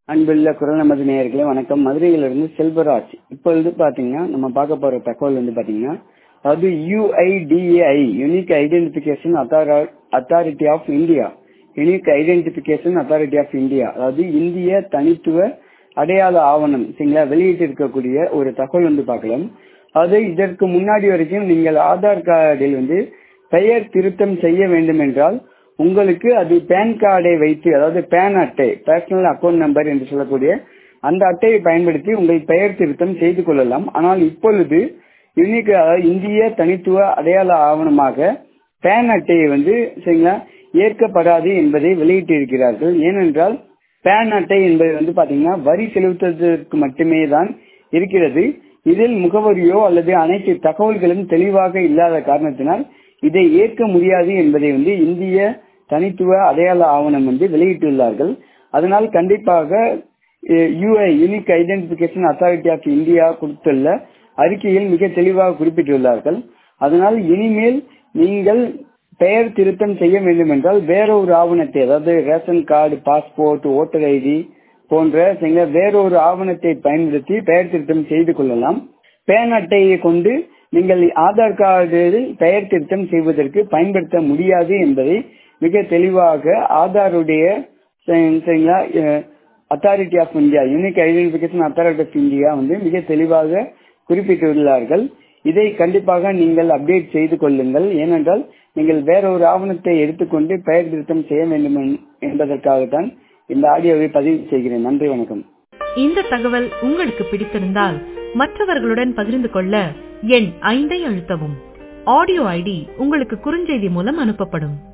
அன்புள்ள குரல் நமது நேயர்களே வணக்கம் மதுரையிலிருந்து செல்வராஜ் இப்பொழுது பாத்தீங்கன்னா நம்ம பார்க்க போற தகவல் வந்து பாத்தீங்கன்னா அதாவது UIDAI unique identification authority of India unique identification authority of India அதாவது இந்திய தனித்துவ அடையாள ஆவணம் சரிங்களா வெளியிட்டு இருக்கக்கூடிய ஒரு தகவல் வந்து பார்க்கலாம் அது இதற்கு முன்னாடி வரைக்கும் நீங்கள் ஆதார் கார்டில் வந்து பெயர் திருத்தம் செய்ய வேண்டும் என்றால் உங்களுக்கு அது பேன் கார்டை வைத்து அதாவது பேன் அட்டை பர்சனல் அக்கௌண்ட் நம்பர் என்று சொல்லக்கூடிய அந்த அட்டையை பயன்படுத்தி உங்கள் பெயர் திருத்தம் செய்து கொள்ளலாம் ஆனால் இப்பொழுது யூனிக் அதாவது இந்திய தனித்துவ அடையாள ஆவணமாக பேன் அட்டையை வந்து சரிங்களா ஏற்கப்படாது என்பதை வெளியிட்டு இருக்கிறார்கள் ஏனென்றால் பேன் அட்டை என்பது வந்து பாத்தீங்கன்னா வரி செலுத்துவதற்கு மட்டுமே தான் இருக்கிறது இதில் முகவரியோ அல்லது அனைத்து தகவல்களும் தெளிவாக இல்லாத காரணத்தினால் இதை ஏற்க முடியாது என்பதை வந்து இந்திய தனித்துவ அடையாள ஆவணம் வந்து வெளியிட்டுள்ளார்கள் அதனால் கண்டிப்பாக UI unique identification authority of India கொடுத்துள்ள அறிக்கையில் மிக தெளிவாக குறிப்பிட்டுள்ளார்கள் அதனால் இனிமேல் நீங்கள் பெயர் திருத்தம் செய்ய வேண்டும் என்றால் வேறொரு ஆவணத்தை அதாவது ration card passport voter ID போன்ற வேறொரு ஆவணத்தை பயன்படுத்தி பெயர் திருத்தம் செய்து கொள்ளலாம் பேன் அட்டையை கொண்டு நீங்கள் ஆதார் கார்டில் பெயர் திருத்தம் செய்வதற்கு பயன்படுத்த முடியாது என்பதை மிக தெளிவாக ஆதாருடைய சரிங்களா authority of India unique identification authority of India வந்து மிக தெளிவாக குறிப்பிட்டுள்ளார்கள் இதை கண்டிப்பாக நீங்கள் அப்டேட் செய்து கொள்ளுங்கள் ஏனென்றால் நீங்கள் வேற ஒரு ஆவணத்தை எடுத்துக்கொண்டு பெயர் திருத்தம் செய்ய வேண்டும் என்பதற்காகத்தான் இந்த ஆடியோவை பதிவு செய்கிறேன் நன்றி வணக்கம் இந்த தகவல் உங்களுக்கு பிடித்திருந்தால் மற்றவர்களுடன் பகிர்ந்து கொள்ள எண் ஐந்தை அழுத்தவும் ஆடியோ ஐடி உங்களுக்கு குறுஞ்செய்தி மூலம் அனுப்பப்படும்